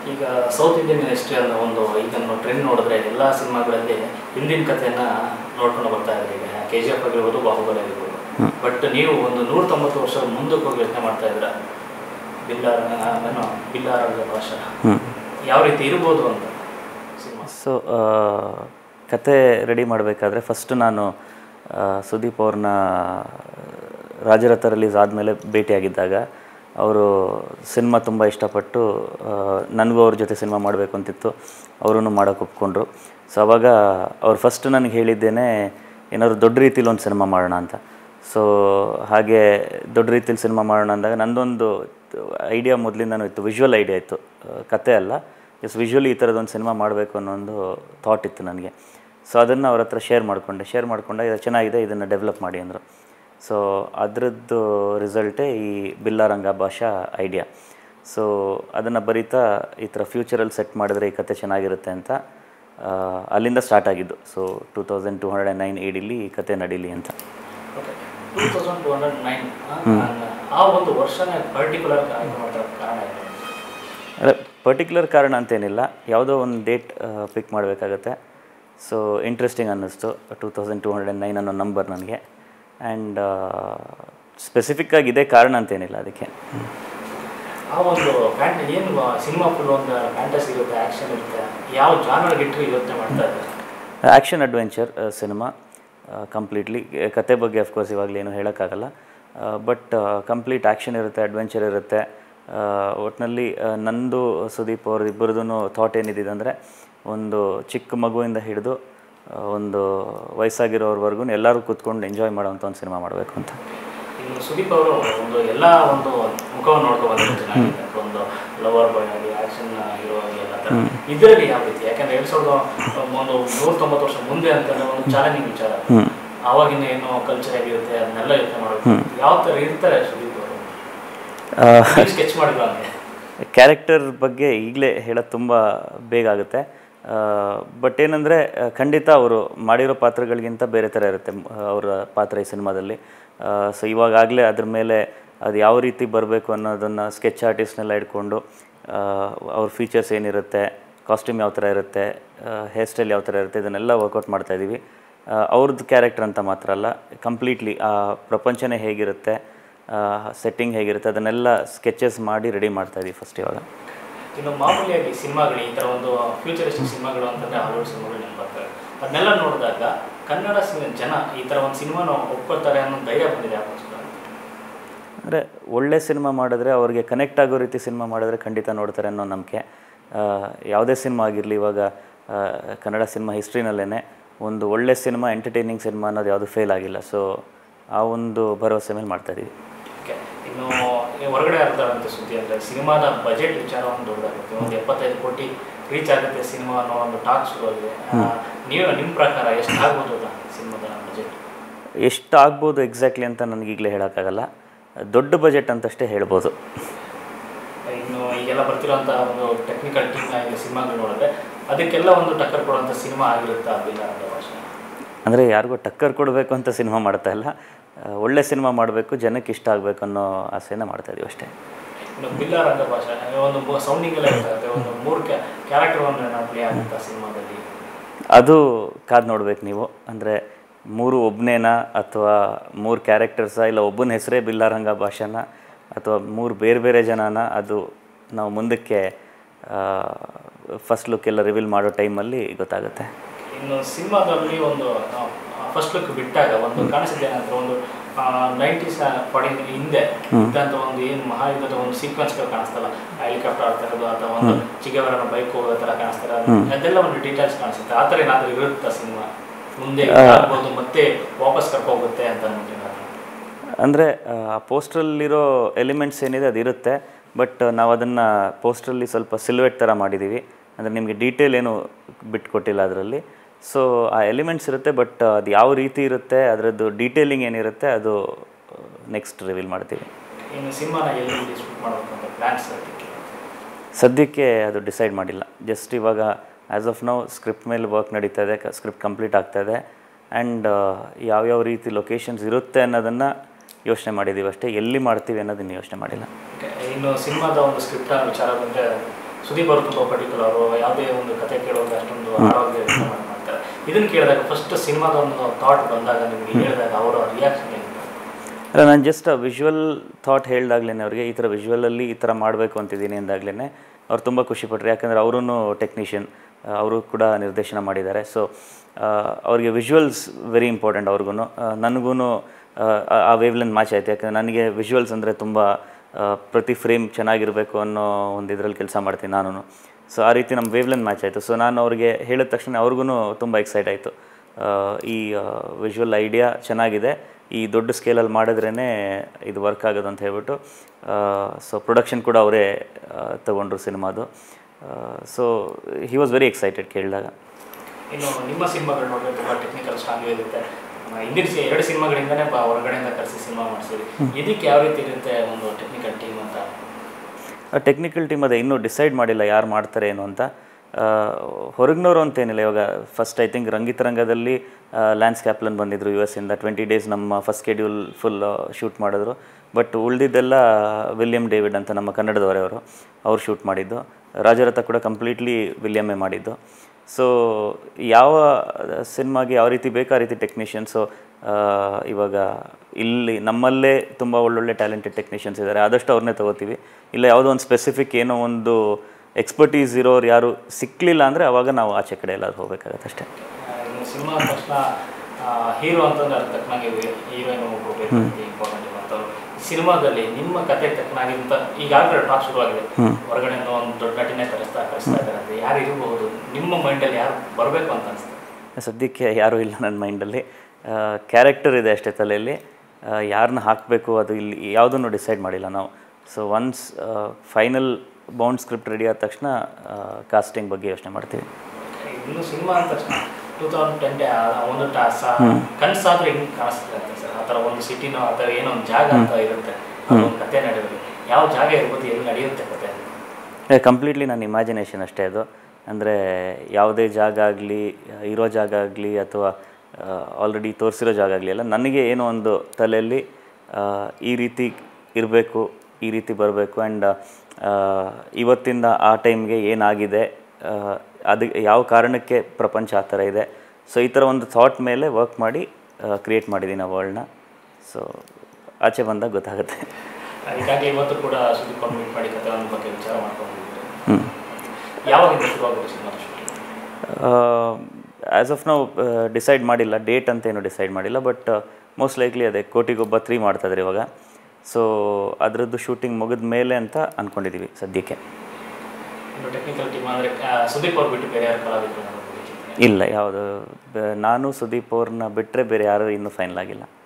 ಈಗ south Indian history ಅನ್ನೋ ಒಂದು ಇದನ್ನು ಟ್ರೆಂಡ್ ನೋಡಿದ್ರೆ ಎಲ್ಲ ಸಿನಿಮಾಗಳಲ್ಲಿ ಹಿಂದಿನ ಕಥೆಯನ್ನ ನೋಡ್ಕೊಂಡು ಬರ್ತಾ ಇದ್ದಾರೆ ಈಗ ಕೆ ಜಿ ಎಫ್ ಆಗಿರ್ಬೋದು ಬಾಹುಬಲಿ ಆಗಿರ್ಬೋದು ಬಟ್ ನೀವು ಒಂದು ನೂರ ತೊಂಬತ್ತು ವರ್ಷ ಮುಂದಕ್ಕೆ ಹೋಗಿ ಯೋಚನೆ ಮಾಡ್ತಾ ಇದ್ದೀರಾ ಬಿಲ್ಲಾರ ಏನೋ ಬಿಲ್ಲಾರ ಭಾಷಾ ಹ್ಞೂ ಯಾವ ರೀತಿ ಇರ್ಬೋದು ಅಂತ ಸಿನಿಮಾ ಸೊ ಕತೆ ರೆಡಿ ಮಾಡಬೇಕಾದ್ರೆ ಫಸ್ಟ್ ನಾನು ಆ, ಸುದೀಪ್ ಅವ್ರನ್ನ ರಾಜರಥ ರಿಲೀಸ್ ಆದಮೇಲೆ ಭೇಟಿಯಾಗಿದ್ದಾಗ ಅವರು ಸಿನಿಮಾ ತುಂಬ ಇಷ್ಟಪಟ್ಟು ಆ, ನನಗೂ ಅವ್ರ ಜೊತೆ ಸಿನಿಮಾ ಮಾಡಬೇಕು ಅಂತಿತ್ತು ಅವರೂ ಮಾಡೋಕೆ ಒಪ್ಕೊಂಡ್ರು ಸೊ ಅವಾಗ ಅವ್ರು ಫಸ್ಟ್ ನನಗೆ ಹೇಳಿದ್ದೇನೆ ಏನಾದ್ರು ದೊಡ್ಡ ರೀತಿಲಿ ಒಂದು ಸಿನಿಮಾ ಮಾಡೋಣ ಅಂತ ಸೊ ಹಾಗೆ ದೊಡ್ಡ ರೀತಿಲಿ ಸಿನಿಮಾ ಮಾಡೋಣ ಅಂದಾಗ ನಂದೊಂದು ಐಡಿಯಾ ಮೊದಲಿಂದನೂ ಇತ್ತು ವಿಜುವಲ್ ಐಡಿಯಾ ಇತ್ತು ಆ, ಕತೆ ಅಲ್ಲ ಎಸ್ ವಿಜುವಲಿ ಈ ಥರದೊಂದು ಸಿನಿಮಾ ಮಾಡಬೇಕು ಅನ್ನೋ ಒಂದು ಥಾಟ್ ಇತ್ತು ನನಗೆ ಸೊ ಅದನ್ನು ಅವ್ರ ಹತ್ರ ಶೇರ್ ಮಾಡಿಕೊಂಡೆ ಶೇರ್ ಮಾಡಿಕೊಂಡೆ ಇದು ಚೆನ್ನಾಗಿದೆ ಇದನ್ನು ಡೆವಲಪ್ ಮಾಡಿ ಅಂದರು ಸೊ ಅದರದ್ದು ರಿಸಲ್ಟೇ ಈ ಬಿಲ್ಲಾರಂಗ ಭಾಷಾ ಐಡಿಯಾ ಸೊ ಅದನ್ನು ಬರೀತಾ ಈ ಥರ ಫ್ಯೂಚರಲ್ಲಿ ಸೆಟ್ ಮಾಡಿದ್ರೆ ಈ ಕತೆ ಚೆನ್ನಾಗಿರುತ್ತೆ ಅಂತ ಆ, ಅಲ್ಲಿಂದ ಸ್ಟಾರ್ಟ್ ಆಗಿದ್ದು so two thousand two hundred and nine ಏಡಿಲಿ ಈ ಕತೆ ನಡೀಲಿ ಅಂತ okay two thousand two hundred nine ಆ ಒಂದು ವರ್ಷನೇ ಪರ್ಟಿಕ್ಯುಲರ್ ಆಯ್ಕೆ ಮಾಡ್ತಾರೆ ಕಾರಣ ಇದೆ ಅದೇ ಪರ್ಟಿಕ್ಯುಲರ್ ಕಾರಣ ಅಂತೇನಿಲ್ಲ ಯಾವುದೋ ಒಂದು ಡೇಟ್ ಪಿಕ್ ಮಾಡಬೇಕಾಗತ್ತೆ ಸೊ ಇಂಟ್ರೆಸ್ಟಿಂಗ್ ಅನ್ನಿಸ್ತು two thousand two hundred and nine ಅನ್ನೋ ನಂಬರ್ ನನಗೆ ಆ್ಯಂಡ್ ಸ್ಪೆಸಿಫಿಕ್ಕಾಗಿ ಇದೇ ಕಾರಣ ಅಂತೇನಿಲ್ಲ ಅದಕ್ಕೆ ಆ ಒಂದು ಫ್ಯಾಂಟ್ ಏನು ಸಿನಿಮಾ ಫುಲ್ ಒಂದು ಫ್ಯಾಂಟಸಿ ಇರುತ್ತೆ ಆ್ಯಕ್ಷನ್ ಇರುತ್ತೆ ಯಾವ ಜಾನರ್ಗೆ ಇಟ್ಟರೆ ಯೋಚನೆ ಮಾಡ್ತಾ ಇದ್ದಾರೆ ಆ್ಯಕ್ಷನ್ ಅಡ್ವೆಂಚರ್ ಸಿನಿಮಾ ಕಂಪ್ಲೀಟ್ಲಿ ಕತೆ ಬಗ್ಗೆ ಅಫ್ಕೋರ್ಸ್ ಇವಾಗಲೇ ಏನು ಹೇಳೋಕ್ಕಾಗಲ್ಲ ಬಟ್ ಕಂಪ್ಲೀಟ್ ಆ್ಯಕ್ಷನ್ ಇರುತ್ತೆ ಅಡ್ವೆಂಚರ್ ಇರುತ್ತೆ ಒಟ್ಟಿನಲ್ಲಿ ನಂದು ಸುದೀಪ್ ಅವ್ರ ಇಬ್ಬರದೂ ಥಾಟ್ ಏನಿದೆ ಅಂದರೆ ಒಂದು ಚಿಕ್ಕ ಮಗುವಿಂದ ಹಿಡಿದು ಆ, ಒಂದು ವಯಸ್ಸಾಗಿರೋರ್ವರೆಗೂ ಎಲ್ಲರೂ ಕೂತ್ಕೊಂಡು ಎಂಜಾಯ್ ಮಾಡೋವಂಥ ಒಂದು ಸಿನಿಮಾ ಮಾಡಬೇಕು ಅಂತ ಇನ್ನು ಸುದೀಪ್ ಅವರು ಒಂದು ಎಲ್ಲ ಒಂದು ಮುಖವನ್ನು ನೋಡ್ಕೊಂಡು ಬಂದಿದ್ದು ಚೆನ್ನಾಗಿದೆ ಒಂದು ಲವರ್ ಬಾಯ್ ಆಗಿ ಆ್ಯಕ್ಷನ್ ಹೀರೋ ಆಗಿ ಎಲ್ಲ ಥರ ಇದರಲ್ಲಿ ಯಾವ ರೀತಿ ಯಾಕಂದ್ರೆ ಎರಡು ಸಾವಿರದ ಒಂದು ನೂರ ತೊಂಬತ್ತು ವರ್ಷ ಮುಂದೆ ಅಂತಂದ್ರೆ ಒಂದು ಚಾಲೆಂಜಿಂಗ್ ವಿಚಾರ ಹ್ಞೂ ಆವಾಗಿನ ಏನು ಕಲ್ಚರ್ ಆಗಿರುತ್ತೆ ಅದನ್ನೆಲ್ಲ ಯೋಚನೆ ಮಾಡಬೇಕು ಯಾವ ಥರ ಇರ್ತಾರೆ ಸುದೀಪ್ ಅವರು ಸ್ಕೆಚ್ ಮಾಡಿಲ್ಲ ಅಂದರೆ ಕ್ಯಾರೆಕ್ಟರ್ ಬಗ್ಗೆ ಈಗಲೇ ಹೇಳೋದು ತುಂಬ ಬೇಗ ಆಗುತ್ತೆ ಬಟ್ ಏನಂದರೆ ಖಂಡಿತ ಅವರು ಮಾಡಿರೋ ಪಾತ್ರಗಳಿಗಿಂತ ಬೇರೆ ಥರ ಇರುತ್ತೆ ಮ್, ಅವರ ಪಾತ್ರ ಈ ಸಿನಿಮಾದಲ್ಲಿ ಸೊ ಇವಾಗಲೇ ಅದ್ರ ಮೇಲೆ ಅದು ಯಾವ ರೀತಿ ಬರಬೇಕು ಅನ್ನೋದನ್ನು ಸ್ಕೆಚ್ ಆರ್ಟಿಸ್ಟ್ನೆಲ್ಲ ಇಟ್ಕೊಂಡು ಆ, ಅವ್ರ ಫೀಚರ್ಸ್ ಏನಿರುತ್ತೆ ಕಾಸ್ಟ್ಯೂಮ್ ಯಾವ ಥರ ಇರುತ್ತೆ ಹೇರ್ ಸ್ಟೈಲ್ ಯಾವ ಥರ ಇರುತ್ತೆ ಇದನ್ನೆಲ್ಲ ವರ್ಕೌಟ್ ಮಾಡ್ತಾಯಿದ್ದೀವಿ ಅವ್ರದ್ದು ಕ್ಯಾರೆಕ್ಟರ್ ಅಂತ ಮಾತ್ರ ಅಲ್ಲ ಕಂಪ್ಲೀಟ್ಲಿ ಆ ಪ್ರಪಂಚನೇ ಹೇಗಿರುತ್ತೆ ಸೆಟ್ಟಿಂಗ್ ಹೇಗಿರುತ್ತೆ ಅದನ್ನೆಲ್ಲ ಸ್ಕೆಚಸ್ ಮಾಡಿ ರೆಡಿ ಮಾಡ್ತಾಯಿದ್ದೀವಿ ಫಸ್ಟ್ ಇವಾಗ ಇನ್ನು ಮಾಮೂಲಿಯಾಗಿ ಸಿನಿಮಾಗಳು ಈ ಥರ ಒಂದು ಫ್ಯೂಚರಿಸ್ಟಿಕ್ ಸಿನಿಮಾಗಳು ಅಂತಂದರೆ ಹಾಲಿವುಡ್ ಸಿನಿಮಾಗಳು ನೆನಪು ಬರ್ತಾರೆ ಅದನ್ನೆಲ್ಲ ನೋಡಿದಾಗ ಕನ್ನಡ ಸಿ- ಜನ ಈ ಥರ ಒಂದು ಸಿನಿಮಾನ ಒಪ್ಕೊಳ್ತಾರೆ ಅನ್ನೋ ಧೈರ್ಯ ಬಂದಿದೆ ಯಾಕೋಸ್ಕರ ಅಂದರೆ ಒಳ್ಳೆ ಸಿನಿಮಾ ಮಾಡಿದ್ರೆ ಅವ್ರಿಗೆ ಕನೆಕ್ಟ್ ಆಗೋ ರೀತಿ ಸಿನಿಮಾ ಮಾಡಿದ್ರೆ ಖಂಡಿತ ನೋಡ್ತಾರೆ ಅನ್ನೋ ನಂಬಿಕೆ ಆ, ಯಾವುದೇ ಸಿನಿಮಾ ಆಗಿರಲಿ ಇವಾಗ ಆ, ಕನ್ನಡ ಸಿನಿಮಾ ಹಿಸ್ಟ್ರಿನಲ್ಲೇ ಒಂದು ಒಳ್ಳೆ ಸಿನಿಮಾ ಎಂಟರ್ಟೈನಿಂಗ್ ಸಿನಿಮಾ ಅನ್ನೋದು ಯಾವುದು ಫೇಲ್ ಆಗಿಲ್ಲ ಸೊ ಆ ಒಂದು ಭರವಸೆ ಮೇಲೆ ಮಾಡ್ತಾಯಿದ್ದೀವಿ ಓಕೆ ಇನ್ನು ಈ ಹೊರಗಡೆ ಆಗ್ತಾರಂತ ಸುದ್ದಿ ಅಂದರೆ ಸಿನಿಮಾದ ಬಜೆಟ್ ವಿಚಾರ ಒಂದು ದೊಡ್ಡದಾಗುತ್ತೆ ಒಂದು ಎಪ್ಪತ್ತೈದು ಕೋಟಿ ರೀಚ್ ಆಗುತ್ತೆ ಸಿನಿಮಾ ಅನ್ನೋ ಒಂದು ಟಾಕ್ ಶುರುವಾಗಿದೆ ಆ, ನೀವು ನಿಮ್ಮ ಪ್ರಕಾರ ಎಷ್ಟು ಆಗ್ಬೋದು ಅಲ್ಲ ಸಿನಿಮಾದ ಬಜೆಟ್ ಎಷ್ಟು ಆಗ್ಬೋದು ಎಕ್ಸಾಕ್ಟ್ಲಿ ಅಂತ ನನಗೆ ಈಗಲೇ ಹೇಳೋಕ್ಕಾಗಲ್ಲ ದೊಡ್ಡ ಬಜೆಟ್ ಅಂತಷ್ಟೇ ಹೇಳ್ಬೋದು ಇನ್ನು ಈಗೆಲ್ಲ ಬರ್ತಿರೋಂಥ ಒಂದು ಟೆಕ್ನಿಕಲ್ ಟೀಮ್ ಆಗಿ ಸಿನಿಮಾಗಳು ನೋಡಿದ್ರೆ ಅದಕ್ಕೆಲ್ಲ ಒಂದು ಟಕ್ಕರ್ ಕೊಡುವಂಥ ಸಿನಿಮಾ ಆಗಿರುತ್ತಾ ಬಿಲ್ಲ ಅಂತ ಭಾಷೆ ಅಂದರೆ ಯಾರಿಗೂ ಟಕ್ಕರ್ ಕೊಡಬೇಕು ಅಂತ ಸಿನಿಮಾ ಮಾಡ್ತಾ ಇಲ್ಲ ಆ, ಒಳ್ಳೆ ಸಿನಿಮಾ ಮಾಡಬೇಕು ಜನಕ್ಕೆ ಇಷ್ಟ ಆಗಬೇಕು ಅನ್ನೋ ಆಸೆನ ಮಾಡ್ತಾ ಇದೀವಿ ಅಷ್ಟೇ ಇನ್ನು ಬಿಲ್ಲ ರಂಗ ಭಾಷೆ ಒಂದು ಸೌಂಡಿಂಗ್ ಎಲ್ಲ ಇರ್ತಾಗುತ್ತೆ ಒಂದು ಮೂರು ಕ್ಯಾರೆಕ್ಟರ್ ಒಂದು ಪ್ಲೇ ಆಗುತ್ತಾ ಸಿನಿಮಾದಲ್ಲಿ ಅದು ಕಾದು ನೋಡ್ಬೇಕು ನೀವು ಅಂದರೆ ಮೂರು ಒಬ್ಬನೇನಾ ಅಥವಾ ಮೂರು ಕ್ಯಾರೆಕ್ಟರ್ಸಾ ಇಲ್ಲ ಒಬ್ಬನ ಹೆಸರೇ ಬಿಲ್ಲಾರಂಗ ಭಾಷೆನ ಅಥವಾ ಮೂರು ಬೇರೆ ಬೇರೆ ಜನನ ಅದು ನಾವು ಮುಂದಕ್ಕೆ ಫಸ್ಟ್ ಲುಕ್ ಎಲ್ಲ ರಿವೀಲ್ ಮಾಡೋ ಟೈಮಲ್ಲಿ ಗೊತ್ತಾಗುತ್ತೆ ಇನ್ನು ಸಿನಿಮಾದಲ್ಲಿ ಒಂದು ಫಸ್ಟ್ ಲುಕ್ ಬಿಟ್ಟಾಗ ಒಂದು ಕಾಣಿಸಿದೆ ಏನಂದ್ರೆ ಒಂದು ನೈಂಟೀಸ್ ಫಾರ್ಟಿ ಹಿಂದೆ ಇದ್ದಂಥ ಒಂದು ಏನು ಮಹಾಯುದ್ಧದ ಒಂದು ಸೀಕ್ವೆನ್ಸ್ಗಳು ಕಾಣಿಸ್ತಲ್ಲ ಹೆಲಿಕಾಪ್ಟರ್ ಆಡ್ತಾ ಇರೋದು ಅಥವಾ ಒಂದು ಚಿಗವರನ ಬೈಕ್ ಹೋಗೋ ಥರ ಕಾಣಿಸ್ತಾರೆ ಅದೆಲ್ಲ ಒಂದು ಡೀಟೇಲ್ಸ್ ಕಾಣಿಸುತ್ತೆ ಆ ಥರ ಏನಾದರೂ ಇರುತ್ತಾ ಸಿನಿಮಾ ಮುಂದೆ ಆಗ್ಬೋದು ಮತ್ತೆ ವಾಪಸ್ ಕರ್ಕೊ ಹೋಗುತ್ತೆ ಅಂತ ಅನ್ಕೊಂತೀನಿ ಅಂದರೆ ಆ ಪೋಸ್ಟ್ರಲ್ಲಿರೋ ಎಲಿಮೆಂಟ್ಸ್ ಏನಿದೆ ಅದಿರುತ್ತೆ ಬಟ್ ನಾವು ಅದನ್ನು ಪೋಸ್ಟ್ರಲ್ಲಿ ಸ್ವಲ್ಪ ಸಿಲ್ವೆಟ್ ಥರ ಮಾಡಿದ್ದೀವಿ ಅಂದರೆ ನಿಮಗೆ ಡೀಟೇಲ್ ಏನು ಬಿಟ್ಕೊಟ್ಟಿಲ್ಲ ಅದರಲ್ಲಿ ಸೊ ಆ ಎಲಿಮೆಂಟ್ಸ್ ಇರುತ್ತೆ ಬಟ್ ಅದು ಯಾವ ರೀತಿ ಇರುತ್ತೆ ಅದರದ್ದು ಡೀಟೇಲಿಂಗ್ ಏನಿರುತ್ತೆ ಅದು ನೆಕ್ಸ್ಟ್ ರಿವೀಲ್ ಮಾಡ್ತೀವಿ ಇನ್ನು ಸಿನಿಮಾನ ಎಲ್ಲಿ ಡಿಸ್ಟ್ರಿಬ್ಯೂಟ್ ಮಾಡಬೇಕು ಅಂತ ಪ್ಲ್ಯಾನ್ಸ್ ಅದಕ್ಕೆ ಸದ್ಯಕ್ಕೆ ಅದು ಡಿಸೈಡ್ ಮಾಡಿಲ್ಲ ಜಸ್ಟ್ ಇವಾಗ ಆ್ಯಸ್ ಆಫ್ ನೌ ಸ್ಕ್ರಿಪ್ಟ್ ಮೇಲೆ ವರ್ಕ್ ನಡೀತಾ ಇದೆ ಸ್ಕ್ರಿಪ್ಟ್ ಕಂಪ್ಲೀಟ್ ಆಗ್ತಾ ಇದೆ ಆ್ಯಂಡ್ ಯಾವ್ಯಾವ ರೀತಿ ಲೊಕೇಶನ್ಸ್ ಇರುತ್ತೆ ಅನ್ನೋದನ್ನು ಯೋಚನೆ ಮಾಡಿದ್ದೀವಿ ಅಷ್ಟೇ ಎಲ್ಲಿ ಮಾಡ್ತೀವಿ ಅನ್ನೋದನ್ನು ಯೋಚನೆ ಮಾಡಿಲ್ಲ Okay, ಇನ್ನು ಸಿನಿಮಾದ ಒಂದು ಸ್ಕ್ರಿಪ್ಟ್ ವಿಚಾರ ಬಂದರೆ ಸುದೀಪ್ ಅವರು ತುಂಬ ಪರ್ಟಿಕ್ಯುಲರ್ ಅವರು ಯಾವುದೇ ಒಂದು ಕತೆ ಕೇಳುವಾಗ ಅಷ್ಟೊಂದು ಆರೋಗ್ಯ ಮಾಡ್ತಾರೆ ಇದನ್ನ ಕೇಳಿದಾಗ ಫಸ್ಟ್ ಸಿನಿಮಾದ ಒಂದು ಥಾಟ್ ಬಂದಾಗ ನಿಮ್ಗೆ ಹೇಳಿದಾಗ ಅವರ ರಿಯಾಕ್ಷನ್ ಏನಿತ್ತು ಅಲ್ಲ ನಾನು ಜಸ್ಟ್ ವಿಜುವಲ್ ಥಾಟ್ ಹೇಳ್ದಾಗ್ಲೇ ಅವ್ರಿಗೆ ಈ ಥರ ವಿಜುವಲಲ್ಲಿ ಈ ಥರ ಮಾಡಬೇಕು ಅಂತಿದ್ದೀನಿ ಅಂದಾಗ್ಲೇ ಅವ್ರು ತುಂಬ ಖುಷಿಪಟ್ರು ಯಾಕಂದರೆ ಅವರೂ ಟೆಕ್ನಿಷಿಯನ್ ಅವರು ಕೂಡ ನಿರ್ದೇಶನ ಮಾಡಿದ್ದಾರೆ ಸೊ ಅವ್ರಿಗೆ ವಿಜುವಲ್ಸ್ ವೆರಿ ಇಂಪಾರ್ಟೆಂಟ್ ಅವ್ರಿಗೂ ನನಗೂ ಆ ವೇವ್ಲೆನ್ ಮ್ಯಾಚ್ ಆಯಿತು ಯಾಕಂದರೆ ನನಗೆ ವಿಜುವಲ್ಸ್ ಅಂದರೆ ತುಂಬ ಆ, ಪ್ರತಿ ಫ್ರೇಮ್ ಚೆನ್ನಾಗಿರಬೇಕು ಅನ್ನೋ ಒಂದು ಇದರಲ್ಲಿ ಕೆಲಸ ಮಾಡ್ತೀನಿ ನಾನು ಸೊ ಆ ರೀತಿ ನಮ್ಮ ವೇವ್ಲೆನ್ ಮ್ಯಾಚ್ ಆಯಿತು ಸೊ ನಾನು ಅವ್ರಿಗೆ ಹೇಳಿದ ತಕ್ಷಣ ಅವ್ರಿಗೂ ತುಂಬ ಎಕ್ಸೈಟ್ ಆಯಿತು ಈ ವಿಜುವಲ್ ಐಡಿಯಾ ಚೆನ್ನಾಗಿದೆ ಈ ದೊಡ್ಡ ಸ್ಕೇಲಲ್ಲಿ ಮಾಡಿದ್ರೇ ಇದು ವರ್ಕ್ ಆಗೋದು ಅಂತ ಹೇಳ್ಬಿಟ್ಟು ಸೊ ಪ್ರೊಡಕ್ಷನ್ ಕೂಡ ಅವರೇ ತಗೊಂಡ್ರು ಸಿನಿಮಾದು so he was very excited ಕೇಳಿದಾಗ ಇನ್ನು ನಿಮ್ಮ ಸಿನಿಮಾಗಳು ನೋಡಿದ್ರೆ ತುಂಬ ಟೆಕ್ನಿಕಲ್ ಸ್ಟ್ರಾಂಗ್ ಇರುತ್ತೆ ಆ, ಹಿಂದಿನ ಸಿ- ಎರಡು ಸಿನಿಮಾಗಳಿಂದನೇ ಬ ಹೊರಗಡೆಯಿಂದ ಕರೆಸಿ ಸಿನಿಮಾ ಮಾಡಿಸಿದ್ರಿ ಇದಕ್ಕೆ ಯಾವ ರೀತಿ ಇರುತ್ತೆ ಒಂದು ಟೆಕ್ನಿಕಲ್ ಟೀಮ್ ಅಂತ ಟೆಕ್ನಿಕಲ್ ಟೀಮ್ ಅದೇ ಇನ್ನೂ ಡಿಸೈಡ್ ಮಾಡಿಲ್ಲ ಯಾರು ಮಾಡ್ತಾರೆ ಏನು ಅಂತ ಹೊರಗಿನವರು ಅಂತೇನಿಲ್ಲ ಇವಾಗ ಫಸ್ಟ್ ಐ ಥಿಂಕ್ ರಂಗಿತರಂಗದಲ್ಲಿ ಲ್ಯಾನ್ಸ್ ಕ್ಯಾಪ್ಲನ್ ಬಂದಿದ್ದರು ಯು ಎಸ್ ಇಂದ ಟ್ವೆಂಟಿ ಡೇಸ್ ನಮ್ಮ ಫಸ್ಟ್ ಶೆಡ್ಯೂಲ್ ಫುಲ್ ಶೂಟ್ ಮಾಡಿದ್ರು ಬಟ್ ಉಳಿದಿದ್ದೆಲ್ಲ ವಿಲಿಯಂ ಡೇವಿಡ್ ಅಂತ ನಮ್ಮ ಕನ್ನಡದವರೇ ಅವರು ಅವ್ರು ಶೂಟ್ ಮಾಡಿದ್ದು ರಾಜರಥ ಕೂಡ ಕಂಪ್ಲೀಟ್ಲಿ ವಿಲಿಯಮ್ಮೇ ಮಾಡಿದ್ದು ಸೊ ಯಾವ ಸಿನಿಮಾಗೆ ಯಾವ ರೀತಿ ಬೇಕು ಆ ರೀತಿ ಟೆಕ್ನಿಷಿಯನ್ಸು ಇವಾಗ ಇಲ್ಲಿ ನಮ್ಮಲ್ಲೇ ತುಂಬ ಒಳ್ಳೊಳ್ಳೆ ಟ್ಯಾಲೆಂಟೆಡ್ ಟೆಕ್ನಿಷಿಯನ್ಸ್ ಇದ್ದಾರೆ ಆದಷ್ಟು ಅವ್ರನ್ನೇ ತಗೋತೀವಿ ಇಲ್ಲ ಯಾವುದೋ ಒಂದು ಸ್ಪೆಸಿಫಿಕ್ ಏನೋ ಒಂದು ಎಕ್ಸ್ಪರ್ಟೀಸ್ ಇರೋರು ಯಾರು ಸಿಕ್ಕಲಿಲ್ಲ ಅಂದರೆ ಅವಾಗ ನಾವು ಆಚೆ ಕಡೆ ಎಲ್ಲಾದ್ರೂ ಹೋಗ್ಬೇಕಾಗತ್ತೆ ಅಷ್ಟೇ ಆ, ಇನ್ನು ಸಿನಿಮಾ ಅಂದ ತಕ್ಷಣ ಹೀರೋ ಅಂತಂದ್ರೆ ಅದಕ್ಕೆ ತಕ್ಕನಾಗಿ ಹೀರೋಯಿನ್ ಒಬ್ಬರು ಬೇಕು ಇಂಪಾರ್ಟೆಂಟ್ ಇರುವಂಥವ್ರು ಸಿನಿಮಾದಲ್ಲಿ ನಿಮ್ಮ ಕತೆ ತಕ್ಕನಾಗಿಂತ ಈಗಾಗಲೇ ಟಾಕ್ ಶುರುವಾಗಿದೆ ಹೊರಗಡೆಯಿಂದ ಒಂದು ದೊಡ್ಡ ನಟಿನೇ ಕರೆಸ್ತಾ ಕರೆಸ್ತಾ ಇದ್ದಾರೆ ಅಂತ ಯಾರು ಇರಬಹುದು ನಿಮ್ಮ ಮೈಂಡಲ್ಲಿ ಯಾರು ಬರಬೇಕು ಅಂತ ಅನಿಸ್ತದೆ ಸದ್ಯಕ್ಕೆ ಯಾರೂ ಇಲ್ಲ ನನ್ನ ಮೈಂಡಲ್ಲಿ ಕ್ಯಾರೆಕ್ಟರ್ ಇದೆ ಅಷ್ಟೇ ತಲೆಯಲ್ಲಿ ಯಾರನ್ನ ಹಾಕಬೇಕು ಅದು ಇಲ್ಲಿ ಯಾವುದನ್ನು ಡಿಸೈಡ್ ಮಾಡಿಲ್ಲ ನಾವು so once final bound script ready ಆದ ತಕ್ಷಣ ಕಾಸ್ಟಿಂಗ್ ಬಗ್ಗೆ ಯೋಚನೆ ಮಾಡ್ತೀವಿ ಇನ್ನು ಸಿನಿಮಾ ಅಂದ ತಕ್ಷಣ ಟೂ ತೌಸಂಡ್ ಟೆನ್ ಒಂದು ಟಾಸ ಕನಸಾದ್ರೆ ಹಿಂಗೆ ಕಾಣಿಸ್ತದೆ ಅಂತ ಸರ್ ಆ ಥರ ಒಂದು ಸಿಟಿನೋ ಆ ಥರ ಏನೋ ಒಂದು ಜಾಗ ಅಂತ ಇರುತ್ತೆ ಒಂದು ಕತೆ ನಡೆಯೋದು ಯಾವ ಜಾಗ ಇರ್ಬೋದು ಎಲ್ಲಿ ನಡೆಯುತ್ತೆ ಕತೆ ಕಂಪ್ಲೀಟ್ಲಿ ನನ್ನ ಇಮ್ಯಾಜಿನೇಷನ್ ಅಷ್ಟೇ ಅದು ಅಂದರೆ ಯಾವುದೇ ಜಾಗ ಆಗಲಿ ಇರೋ ಜಾಗ ಆಗಲಿ ಅಥವಾ ಆಲ್ರೆಡಿ ತೋರಿಸಿರೋ ಜಾಗ ಆಗಲಿ ಎಲ್ಲ ನನಗೆ ಏನೋ ಒಂದು ತಲೆಯಲ್ಲಿ ಆ, ಈ ರೀತಿ ಇರಬೇಕು ಈ ರೀತಿ ಬರಬೇಕು ಆ್ಯಂಡ್ ಇವತ್ತಿಂದ ಆ ಟೈಮ್ಗೆ ಏನಾಗಿದೆ ಅದಕ್ಕೆ ಯಾವ ಕಾರಣಕ್ಕೆ ಪ್ರಪಂಚ ಆ ಥರ ಇದೆ ಸೊ ಈ ಥರ ಒಂದು ಥಾಟ್ ಮೇಲೆ ವರ್ಕ್ ಮಾಡಿ ಕ್ರಿಯೇಟ್ ಮಾಡಿದ್ದೀನಿ ಆ ವರ್ಲ್ಡ್ನ ಸೊ ಆಚೆ ಬಂದಾಗ ಗೊತ್ತಾಗುತ್ತೆ ಈಗಾಗಲೇ ಇವತ್ತು ಕೂಡ ಸುದೀಪ್ ಅವ್ರು ಮೀಟ್ ಮಾಡಿ ಕತೆ ಒಂದು ಬಗ್ಗೆ ವಿಚಾರ ಮಾಡ್ಕೊಂಡಿದ್ದೀರಿ ಹ್ಞೂ ಯಾವಾಗಿಂದ ಶುರುವಾಗುತ್ತೆ ಸಿನಿಮಾ ಶೂಟಿಂಗ್ ಆ್ಯಸ್ ಆಫ್ ನಾವು ಡಿಸೈಡ್ ಮಾಡಿಲ್ಲ ಡೇಟ್ ಅಂತ ಏನು ಡಿಸೈಡ್ ಮಾಡಿಲ್ಲ ಬಟ್ ಮೋಸ್ಟ್ ಲೈಕ್ಲಿ ಅದೇ ಕೋಟಿಗೊಬ್ಬ ತ್ರೀ ಮಾಡ್ತಾಯಿದ್ರೆ ಇವಾಗ ಸೊ ಅದರದ್ದು ಶೂಟಿಂಗ್ ಮುಗಿದ ಮೇಲೆ ಅಂತ ಅಂದ್ಕೊಂಡಿದ್ದೀವಿ ಸದ್ಯಕ್ಕೆ ಇನ್ನು ಟೆಕ್ನಿಕಲ್ ಟೀಮ್ ಅಂದರೆ ಸುದೀಪ್ ಅವ್ರು ಬಿಟ್ಟು ಬೇರೆ ಯಾರು ಕಲಾವಿದರು ಅನ್ನೋದ್ರ ಬಗ್ಗೆ ಚಿಂತನೆ ಇಲ್ಲ ಯಾವುದು ಬ- ನಾನು ಸುದೀಪ್ ಅವ್ರನ್ನ ಬಿಟ್ಟರೆ ಬೇರೆ ಯಾರೂ ಇನ್ನೂ ಫೈನಲ್ ಆಗಿಲ್ಲ